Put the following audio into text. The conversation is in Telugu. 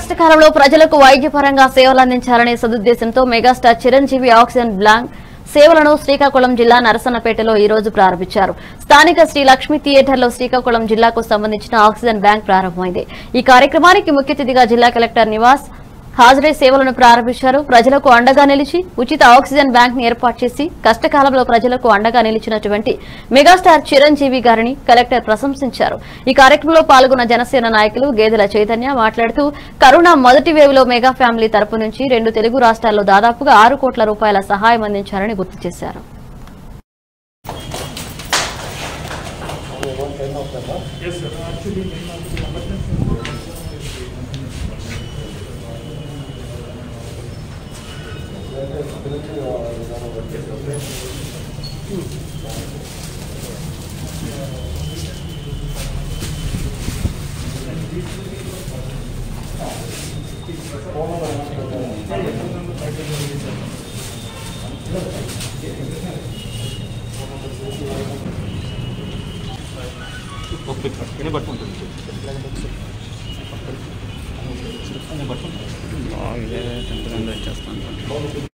కష్టకాలంలో ప్రజలకు వైద్యపరంగా సేవలు అందించాలనే సదుద్దేశంతో మెగాస్టార్ చిరంజీవి ఆక్సిజన్ బ్లాంక్ సేవలను శ్రీకాకుళం జిల్లా నరసన్నపేటలో ఈ రోజు ప్రారంభించారు స్థానిక శ్రీ లక్ష్మీ థియేటర్లో శ్రీకాకుళం జిల్లాకు సంబంధించిన ఆక్సిజన్ బ్యాంక్ ప్రారంభమైంది ఈ కార్యక్రమానికి ముఖ్య అతిథిగా జిల్లా కలెక్టర్ నివాస్ హాజరై సేవలను ప్రారంభించారు ప్రజలకు అండగా నిలిచి ఉచిత ఆక్సిజన్ బ్యాంక్ ని ఏర్పాటు చేసి కష్టకాలంలో ప్రజలకు అండగా నిలిచినటువంటి మెగాస్టార్ చిరంజీవి గారిని కలెక్టర్ ప్రశంసించారు ఈ కార్యక్రమంలో పాల్గొన్న జనసేన నాయకులు గేదెల చైతన్య మాట్లాడుతూ కరోనా మొదటి వేవ్ లో మెగా ఫ్యామిలీ తరపు నుంచి రెండు తెలుగు రాష్ట్రాల్లో దాదాపుగా ఆరు కోట్ల రూపాయల సహాయం అందించారని గుర్తు చేశారు ఓకే నేను పట్టుకుంటాను ఇదే టెన్త్ వచ్చేస్తాను